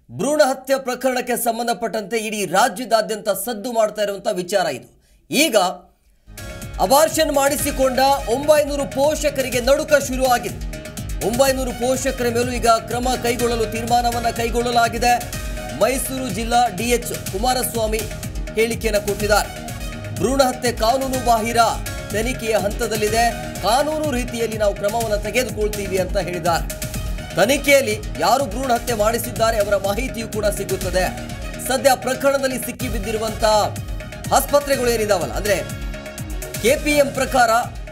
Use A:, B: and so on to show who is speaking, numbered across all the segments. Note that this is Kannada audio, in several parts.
A: ಭ್ರೂಣ ಹತ್ಯೆ ಪ್ರಕರಣಕ್ಕೆ ಸಂಬಂಧಪಟ್ಟಂತೆ ಇಡೀ ರಾಜ್ಯದಾದ್ಯಂತ ಸದ್ದು ಮಾಡ್ತಾ ಇರುವಂಥ ವಿಚಾರ ಇದು ಈಗ ಅಬಾರ್ಷನ್ ಮಾಡಿಸಿಕೊಂಡ ಒಂಬೈನೂರು ಪೋಷಕರಿಗೆ ನಡುಕ ಶುರುವಾಗಿದೆ ಒಂಬೈನೂರು ಪೋಷಕರ ಮೇಲೂ ಈಗ ಕ್ರಮ ಕೈಗೊಳ್ಳಲು ತೀರ್ಮಾನವನ್ನು ಕೈಗೊಳ್ಳಲಾಗಿದೆ ಮೈಸೂರು ಜಿಲ್ಲಾ ಡಿಎಚ್ ಕುಮಾರಸ್ವಾಮಿ ಹೇಳಿಕೆಯನ್ನು ಕೊಟ್ಟಿದ್ದಾರೆ ಭ್ರೂಣ ಹತ್ಯೆ ಕಾನೂನು ಬಾಹಿರ ತನಿಖೆಯ ಹಂತದಲ್ಲಿದೆ ಕಾನೂನು ರೀತಿಯಲ್ಲಿ ನಾವು ಕ್ರಮವನ್ನು ತೆಗೆದುಕೊಳ್ತೀವಿ ಅಂತ ಹೇಳಿದ್ದಾರೆ ತನಿಖೆಯಲ್ಲಿ ಯಾರು ಭ್ರೂಣ ಹತ್ಯೆ ಮಾಡಿಸಿದ್ದಾರೆ ಅವರ ಮಾಹಿತಿಯೂ ಕೂಡ ಸಿಗುತ್ತದೆ ಸದ್ಯ ಪ್ರಕರಣದಲ್ಲಿ ಸಿಕ್ಕಿ ಬಿದ್ದಿರುವಂತ ಆಸ್ಪತ್ರೆಗಳು ಏನಿದಾವಲ್ಲ ಅಂದ್ರೆ ಕೆಪಿಎಂ ಪ್ರಕಾರ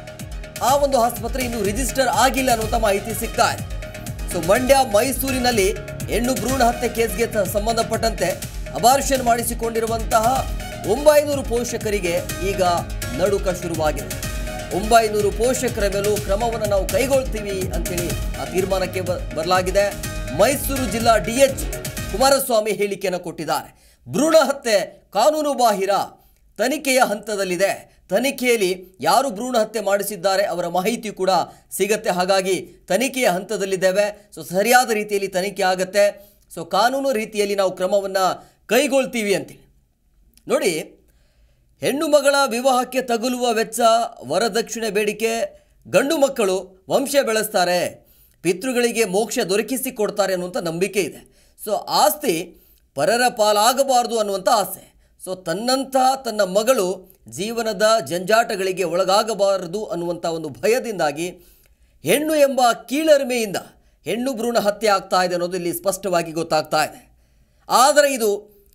A: ಆ ಒಂದು ಆಸ್ಪತ್ರೆ ಇನ್ನು ರಿಜಿಸ್ಟರ್ ಆಗಿಲ್ಲ ಅನ್ನುವಂಥ ಮಾಹಿತಿ ಸಿಗ್ತಾ ಇದೆ ಸೊ ಮಂಡ್ಯ ಮೈಸೂರಿನಲ್ಲಿ ಹೆಣ್ಣು ಭ್ರೂಣ ಹತ್ಯೆ ಕೇಸ್ಗೆ ತ- ಸಂಬಂಧಪಟ್ಟಂತೆ ಅಬಾರ್ಷನ್ ಮಾಡಿಸಿಕೊಂಡಿರುವಂತಹ ಒಂಬೈನೂರು ಪೋಷಕರಿಗೆ ಈಗ ನಡುಕ ಶುರುವಾಗಿದೆ ಒಂಬೈನೂರು ಪೋಷಕರ ಮೇಲೂ ಕ್ರಮವನ್ನು ನಾವು ಕೈಗೊಳ್ತೀವಿ ಅಂತೇಳಿ ಆ ತೀರ್ಮಾನಕ್ಕೆ ಬ- ಬರಲಾಗಿದೆ ಮೈಸೂರು ಜಿಲ್ಲಾ ಡಿಎಚ್ ಕುಮಾರಸ್ವಾಮಿ ಹೇಳಿಕೆಯನ್ನು ಕೊಟ್ಟಿದ್ದಾರೆ ಭ್ರೂಣ ಹತ್ಯೆ ಕಾನೂನು ಬಾಹಿರ ತನಿಖೆಯ ಹಂತದಲ್ಲಿದೆ ತನಿಖೆಯಲ್ಲಿ ಯಾರು ಭ್ರೂಣ ಹತ್ಯೆ ಮಾಡಿಸಿದ್ದಾರೆ ಅವರ ಮಾಹಿತಿ ಕೂಡ ಸಿಗತ್ತೆ ಹಾಗಾಗಿ ತನಿಖೆಯ ಹಂತದಲ್ಲಿದ್ದೇವೆ ಸೊ ಸರಿಯಾದ ರೀತಿಯಲ್ಲಿ ತನಿಖೆ ಆಗತ್ತೆ ಸೊ ಕಾನೂನು ರೀತಿಯಲ್ಲಿ ನಾವು ಕ್ರಮವನ್ನು ಕೈಗೊಳ್ತೀವಿ ಅಂತೇಳಿ ನೋಡಿ ಹೆಣ್ಣು ಮಗಳ ವಿವಾಹಕ್ಕೆ ತಗುಲುವ ವೆಚ್ಚ ವರದಕ್ಷಿಣೆ ಬೇಡಿಕೆ ಗಂಡು ಮಕ್ಕಳು ವಂಶ ಬೆಳೆಸ್ತಾರೆ ಪಿತೃಗಳಿಗೆ ಮೋಕ್ಷ ದೊರಕಿಸಿ ಕೊಡ್ತಾರೆ ಅನ್ನುವಂಥ ನಂಬಿಕೆ ಇದೆ ಸೊ ಆಸ್ತಿ ಪರರ ಪಾಲಾಗಬಾರದು ಅನ್ನುವಂಥ ಆಸೆ ಸೊ ತನ್ನಂಥ ತನ್ನ ಮಗಳು ಜೀವನದ ಜಂಜಾಟಗಳಿಗೆ ಒಳಗಾಗಬಾರದು ಅನ್ನುವಂಥ ಒಂದು ಭಯದಿಂದಾಗಿ ಹೆಣ್ಣು ಎಂಬ ಕೀಳರಿಮೆಯಿಂದ ಹೆಣ್ಣು ಭ್ರೂಣ ಹತ್ಯೆ ಆಗ್ತಾ ಇದೆ ಅನ್ನೋದು ಇಲ್ಲಿ ಸ್ಪಷ್ಟವಾಗಿ ಗೊತ್ತಾಗ್ತಾ ಇದೆ ಆದರೆ ಇದು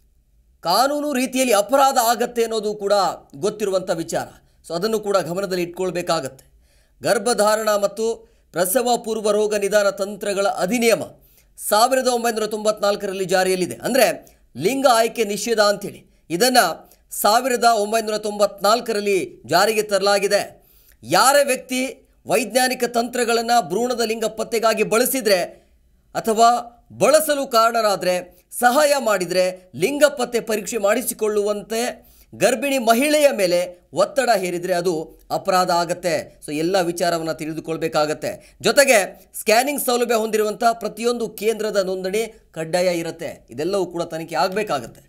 A: ಕಾನೂನು ರೀತಿಯಲ್ಲಿ ಅಪರಾಧ ಆಗತ್ತೆ ಅನ್ನೋದು ಕೂಡ ಗೊತ್ತಿರುವಂಥ ವಿಚಾರ ಸೊ ಅದನ್ನು ಕೂಡ ಗಮನದಲ್ಲಿ ಇಟ್ಕೊಳ್ಬೇಕಾಗತ್ತೆ ಗರ್ಭಧಾರಣ ಮತ್ತು ಪ್ರಸವ ಪೂರ್ವ ರೋಗ ನಿದಾನ ತಂತ್ರಗಳ ಅಧಿನಿಯಮ ಸಾವಿರದ ಒಂಬೈನೂರ ತೊಂಬತ್ನಾಲ್ಕರಲ್ಲಿ ಜಾರಿಯಲ್ಲಿದೆ ಅಂದರೆ ಲಿಂಗ ಆಯ್ಕೆ ನಿಷೇಧ ಅಂಥೇಳಿ ಇದನ್ನು ಸಾವಿರದ ಒಂಬೈನೂರ ತೊಂಬತ್ನಾಲ್ಕರಲ್ಲಿ ಜಾರಿಗೆ ತರಲಾಗಿದೆ ಯಾರೇ ವ್ಯಕ್ತಿ ವೈಜ್ಞಾನಿಕ ತಂತ್ರಗಳನ್ನು ಭ್ರೂಣದ ಲಿಂಗ ಪತ್ತೆಗಾಗಿ ಬಳಸಿದರೆ ಅಥವಾ ಬಳಸಲು ಕಾರಣರಾದರೆ ಸಹಾಯ ಮಾಡಿದರೆ ಲಿಂಗ ಪತ್ತೆ ಪರೀಕ್ಷೆ ಮಾಡಿಸಿಕೊಳ್ಳುವಂತೆ ಗರ್ಭಿಣಿ ಮಹಿಳೆಯ ಮೇಲೆ ಒತ್ತಡ ಹೇರಿದರೆ ಅದು ಅಪರಾಧ ಆಗತ್ತೆ ಸೊ ಎಲ್ಲ ವಿಚಾರವನ್ನು ತಿಳಿದುಕೊಳ್ಬೇಕಾಗತ್ತೆ ಜೊತೆಗೆ ಸ್ಕ್ಯಾನಿಂಗ್ ಸೌಲಭ್ಯ ಹೊಂದಿರುವಂಥ ಪ್ರತಿಯೊಂದು ಕೇಂದ್ರದ ನೋಂದಣಿ ಕಡ್ಡಾಯ ಇರುತ್ತೆ ಇದೆಲ್ಲವೂ ಕೂಡ ತನಿಖೆ ಆಗಬೇಕಾಗತ್ತೆ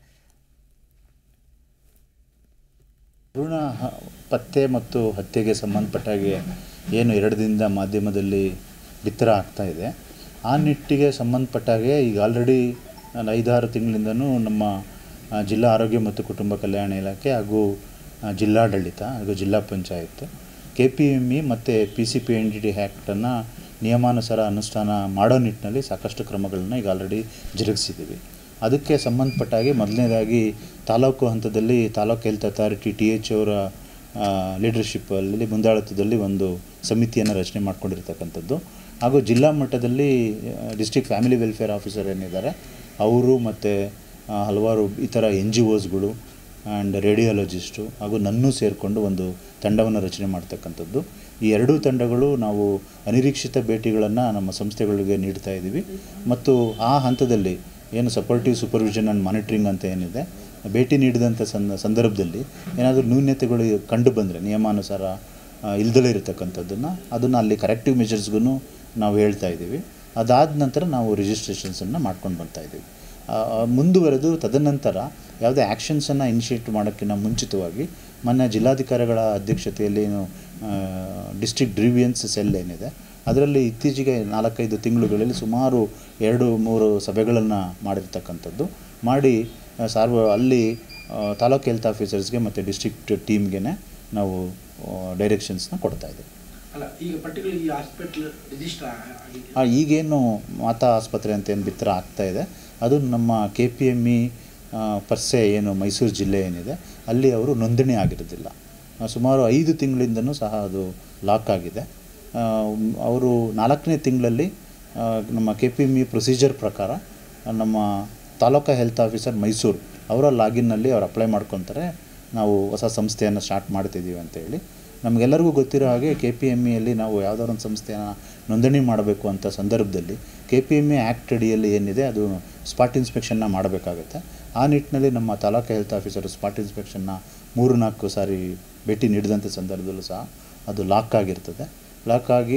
B: ಭ್ರೂಣ ಹ- ಪತ್ತೆ ಮತ್ತು ಹತ್ಯೆಗೆ ಸಂಬಂಧಪಟ್ಟ ಹಾಗೆ ಏನು ಎರಡು ದಿನದ ಮಾಧ್ಯಮದಲ್ಲಿ ಬಿತ್ತರ ಆಗ್ತಾ ಇದೆ ಆ ನಿಟ್ಟಿಗೆ ಸಂಬಂಧಪಟ್ಟ ಹಾಗೆ ಈಗ ಆಲ್ರೆಡಿ ನಾನು ಐದಾರು ತಿಂಗಳಿಂದನೂ ನಮ್ಮ ಆ, ಜಿಲ್ಲಾ ಆರೋಗ್ಯ ಮತ್ತು ಕುಟುಂಬ ಕಲ್ಯಾಣ ಇಲಾಖೆ ಹಾಗೂ ಆ, ಜಿಲ್ಲಾಡಳಿತ ಹಾಗೂ ಜಿಲ್ಲಾ panchayat K P M E ಮತ್ತು P C P N D T ಆ್ಯಕ್ಟನ್ನು ನಿಯಮಾನುಸಾರ ಅನುಷ್ಠಾನ ಮಾಡೋ ನಿಟ್ಟಿನಲ್ಲಿ ಸಾಕಷ್ಟು ಕ್ರಮಗಳನ್ನು ಈಗ ಆಲ್ರೆಡಿ ಜರುಗಿಸಿದ್ದೀವಿ ಅದಕ್ಕೆ ಸಂಬಂಧಪಟ್ಟ ಹಾಗೆ ಮೊದಲನೇದಾಗಿ ತಾಲೂಕು ಹಂತದಲ್ಲಿ taluk health authority T H ಅವರ ಲೀಡರ್ಶಿಪ್ಪಲ್ಲಿ ಮುಂದಾಳತ್ವದಲ್ಲಿ ಒಂದು ಸಮಿತಿಯನ್ನು ರಚನೆ ಮಾಡ್ಕೊಂಡಿರ್ತಕ್ಕಂಥದ್ದು ಹಾಗೂ ಜಿಲ್ಲಾ ಮಟ್ಟದಲ್ಲಿ ಡಿಸ್ಟ್ರಿಕ್ಟ್ ಫ್ಯಾಮಿಲಿ ವೆಲ್ಫೇರ್ ಆಫೀಸರ್ ಏನಿದ್ದಾರೆ ಅವರು ಮತ್ತು ಹಲವಾರು ಇತರ ಎನ್ ಜಿ ಒಸ್ಗಳು ಆ್ಯಂಡ್ ರೇಡಿಯಾಲಜಿಸ್ಟು ಹಾಗೂ ನನ್ನೂ ಸೇರಿಕೊಂಡು ಒಂದು ತಂಡವನ್ನು ರಚನೆ ಮಾಡ್ತಕ್ಕಂಥದ್ದು ಈ ಎರಡೂ ತಂಡಗಳು ನಾವು ಅನಿರೀಕ್ಷಿತ ಭೇಟಿಗಳನ್ನು ನಮ್ಮ ಸಂಸ್ಥೆಗಳಿಗೆ ನೀಡ್ತಾ ಇದ್ದೀವಿ ಮತ್ತು ಆ ಹಂತದಲ್ಲಿ ಏನು ಸಪೋರ್ಟಿವ್ ಸೂಪರ್ವಿಷನ್ ಆ್ಯಂಡ್ ಮಾನಿಟ್ರಿಂಗ್ ಅಂತ ಏನಿದೆ ಭೇಟಿ ನೀಡಿದಂಥ ಸಂದ ಸಂದರ್ಭದಲ್ಲಿ ಏನಾದರೂ ನ್ಯೂನ್ಯತೆಗಳು ಕಂಡು ಬಂದರೆ ನಿಯಮಾನುಸಾರ ಆ, ಇಲ್ದಲೇ ಇರತಕ್ಕಂಥದ್ದನ್ನು ಅದನ್ನು ಅಲ್ಲಿ ಕರೆಕ್ಟಿವ್ ಮೆಷರ್ಸ್ಗೂ ನಾವು ಹೇಳ್ತಾ ಇದ್ದೀವಿ ಅದಾದ ನಂತರ ನಾವು ರಿಜಿಸ್ಟ್ರೇಷನ್ಸನ್ನು ಮಾಡ್ಕೊಂಡು ಬರ್ತಾ ಇದ್ದೀವಿ ಆ, ಮುಂದುವರೆದು ತದನಂತರ ಯಾವುದೇ ಆ್ಯಕ್ಷನ್ಸನ್ನು ಇನಿಷಿಯೇಟ್ ಮಾಡೋಕ್ಕಿಂತ ಮುಂಚಿತವಾಗಿ ಮೊನ್ನೆ ಜಿಲ್ಲಾಧಿಕಾರಿಗಳ ಅಧ್ಯಕ್ಷತೆಯಲ್ಲಿ ಏನು ಡಿಸ್ಟ್ರಿಕ್ಟ್ ಗ್ರೀವಿಯನ್ಸ್ ಸೆಲ್ ಏನಿದೆ ಅದರಲ್ಲಿ ಇತ್ತೀಚೆಗೆ ನಾಲ್ಕೈದು ತಿಂಗಳುಗಳಲ್ಲಿ ಸುಮಾರು ಎರಡು ಮೂರು ಸಭೆಗಳನ್ನು ಮಾಡಿರ್ತಕ್ಕಂಥದ್ದು ಮಾಡಿ ಆ, ಸಾರ್ವ ಅಲ್ಲಿ ಆ, ತಾಲೂಕು ಹೆಲ್ತ್ ಆಫೀಸರ್ಸ್ಗೆ ಮತ್ತು ಡಿಸ್ಟ್ರಿಕ್ಟ್ ಟೀಮ್ಗೆ ನಾವು ಡೈರೆಕ್ಷನ್ಸ್ನ ಕೊಡ್ತಾ ಇದ್ದೀವಿ
C: ಅಲ್ಲ ಈಗ ಪರ್ಟಿಕ್ಯುಲರ್ ಈ ಹಾಸ್ಪಿಟ್ಲ್ ರಿಜಿಸ್ಟರ್ ಆಗಿದೆ
B: ಆ, ಈಗೇನು ಮಾತಾ ಆಸ್ಪತ್ರೆ ಅಂತ ಏನು ಬಿತ್ತರ ಆಗ್ತಾ ಇದೆ ಅದು ನಮ್ಮ K P M E per se ಏನು ಮೈಸೂರು ಜಿಲ್ಲೆ ಏನಿದೆ ಅಲ್ಲಿ ಅವರು ನೋಂದಣಿ ಆಗಿರೋದಿಲ್ಲ ಆ, ಸುಮಾರು ಐದು ತಿಂಗಳಿಂದನೂ ಸಹ ಅದು ಲಾಕ್ ಆಗಿದೆ ಆ, ಅವರು ನಾಲ್ಕನೇ ತಿಂಗಳಲ್ಲಿ ಆ, ನಮ್ಮ K P M E procedure ಪ್ರಕಾರ ಆ, ನಮ್ಮ ತಾಲೂಕಾ ಹೆಲ್ತ್ ಆಫೀಸರ್ ಮೈಸೂರು ಅವರ ಲಾಗಿನ್ನಲ್ಲಿ ಅವ್ರು ಅಪ್ಲೈ ಮಾಡ್ಕೊತಾರೆ ನಾವು ಹೊಸ ಸಂಸ್ಥೆಯನ್ನು ಸ್ಟಾರ್ಟ್ ಮಾಡ್ತಿದ್ದೀವಿ ಅಂತೇಳಿ ನಮಗೆಲ್ಲರಿಗೂ ಗೊತ್ತಿರೋ ಹಾಗೆ ಕೆ ಪಿ ಎಮ್ ಇಯಲ್ಲಿ ನಾವು ಯಾವುದಾದ್ರು ಒಂದು ಸಂಸ್ಥೆಯನ್ನು ನೋಂದಣಿ ಮಾಡಬೇಕು ಅಂತ ಸಂದರ್ಭದಲ್ಲಿ K P M E act ಅಡಿಯಲ್ಲಿ ಏನಿದೆ ಅದು ಸ್ಪಾಟ್ ಇನ್ಸ್ಪೆಕ್ಷನ್ನ ಮಾಡಬೇಕಾಗುತ್ತೆ ಆ ನಿಟ್ಟಿನಲ್ಲಿ ನಮ್ಮ ತಾಲೂಕು ಹೆಲ್ತ್ ಆಫೀಸರು ಸ್ಪಾಟ್ ಇನ್ಸ್ಪೆಕ್ಷನ್ನ ಮೂರು ನಾಲ್ಕು ಸಾರಿ ಭೇಟಿ ನೀಡಿದಂಥ ಸಂದರ್ಭದಲ್ಲೂ ಸಹ ಅದು ಲಾಕ್ ಆಗಿರ್ತದೆ ಲಾಕ್ ಆಗಿ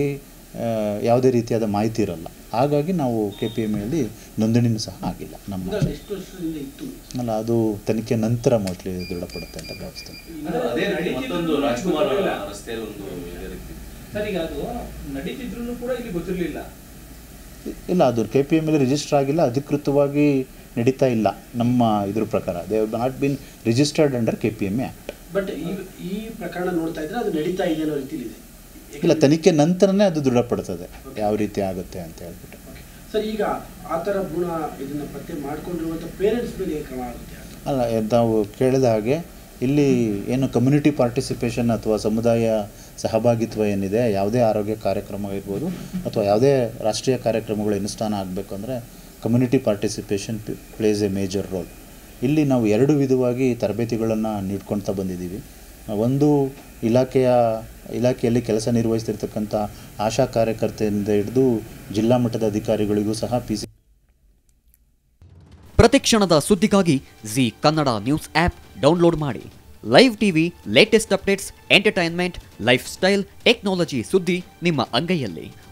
B: ಆ, ಯಾವುದೇ ರೀತಿಯಾದ ಮಾಹಿತಿ ಇರಲ್ಲ ಹಾಗಾಗಿ ನಾವು ಕೆ ಪಿ ಎಮ್ ಎಲ್ಲಿ ನೋಂದಣಿನೂ ಸಹ ಆಗಿಲ್ಲ ನಮ್ಮ
C: ಅಂದ್ರೆ ಅದು ಎಷ್ಟು ವರ್ಷದಿಂದ ಇತ್ತು
B: ಅಲ್ಲ ಅದು ತನಿಖೆ ನಂತರ ಮೋಸ್ಟ್ಲಿ ದೃಢಪಡುತ್ತೆ ಅಂತ ಭಾವಿಸ್ತೇನೆ
D: ಅಂದ್ರೆ ಅದೇ ರೀತಿ ಮತ್ತೊಂದು ರಾಜ್ಕುಮಾರ್ ರಸ್ತೆಯಲ್ಲಿ ಒಂದು ಇದೇ ರೀತಿ
E: ಸರ್ ಈಗ ಅದು ನಡೀತಿದ್ರು ಕೂಡ ಇಲ್ಲಿ ಗೊತ್ತಿರಲಿಲ್ಲ
B: ಇಲ್ಲ ಅದು ಕೆ ಪಿ ಎಮ್ ಎಲ್ಲಿ ರಿಜಿಸ್ಟರ್ ಆಗಿಲ್ಲ ಅಧಿಕೃತವಾಗಿ ನಡೀತಾ ಇಲ್ಲ ನಮ್ಮ ಇದ್ರ ಪ್ರಕಾರ they have not been registered under K P M A act
C: but ಈ ಈ ಪ್ರಕರಣ ನೋಡ್ತಾ ಇದ್ರೆ ಅದು ನಡೀತಾ ಇದೆ ಅನ್ನೋ ರೀತಿಲಿ ಇದೆ
B: ಇಲ್ಲ ತನಿಖೆ ನಂತರನೇ ಅದು ದೃಢಪಡ್ತದೆ ಯಾವ ರೀತಿ ಆಗುತ್ತೆ ಅಂತ ಹೇಳ್ಬಿಟ್ಟು
C: ಸರ್ ಈಗ ಆ ಥರ ಭ್ರೂಣ ಇದನ್ನ ಪತ್ತೆ ಮಾಡ್ಕೊಂಡಿರುವಂಥ ಪೇರೆಂಟ್ಸ್ ಮೇಲೆ ಏನ್ ಕ್ರಮ ಆಗುತ್ತೆ ಅಂತ
B: ಅಲ್ಲ ಎ- ನಾವು ಕೇಳಿದ ಹಾಗೆ ಇಲ್ಲಿ ಏನು ಕಮ್ಯುನಿಟಿ ಪಾರ್ಟಿಸಿಪೇಷನ್ ಅಥವಾ ಸಮುದಾಯ ಸಹಭಾಗಿತ್ವ ಏನಿದೆ ಯಾವುದೇ ಆರೋಗ್ಯ ಕಾರ್ಯಕ್ರಮ ಇರ್ಬೋದು ಅಥವಾ ಯಾವುದೇ ರಾಷ್ಟ್ರೀಯ ಕಾರ್ಯಕ್ರಮಗಳು ಅನುಷ್ಠಾನ ಆಗಬೇಕು ಅಂದರೆ community participation plays a major role ಇಲ್ಲಿ ನಾವು ಎರಡು ವಿಧವಾಗಿ ತರಬೇತಿಗಳನ್ನು ನೀಡ್ಕೊಳ್ತಾ ಬಂದಿದ್ದೀವಿ ಒಂದು ಇಲಾಖೆಯ ಇಲಾಖೆಯಲ್ಲಿ ಕೆಲಸ ನಿರ್ವಹಿಸ್ತಿರ್ತಕ್ಕಂಥ ಆಶಾ ಕಾರ್ಯಕರ್ತೆಯಿಂದ ಹಿಡಿದು ಜಿಲ್ಲಾ ಮಟ್ಟದ ಅಧಿಕಾರಿಗಳಿಗೂ ಸಹ ಪಿ ಸಿ
F: ಪ್ರತಿಕ್ಷಣದ ಸುದ್ದಿಗಾಗಿ Zee Kannada news app download ಮಾಡಿ live TV latest updates entertainment lifestyle technology ಸುದ್ದಿ ನಿಮ್ಮ ಅಂಗೈಯಲ್ಲಿ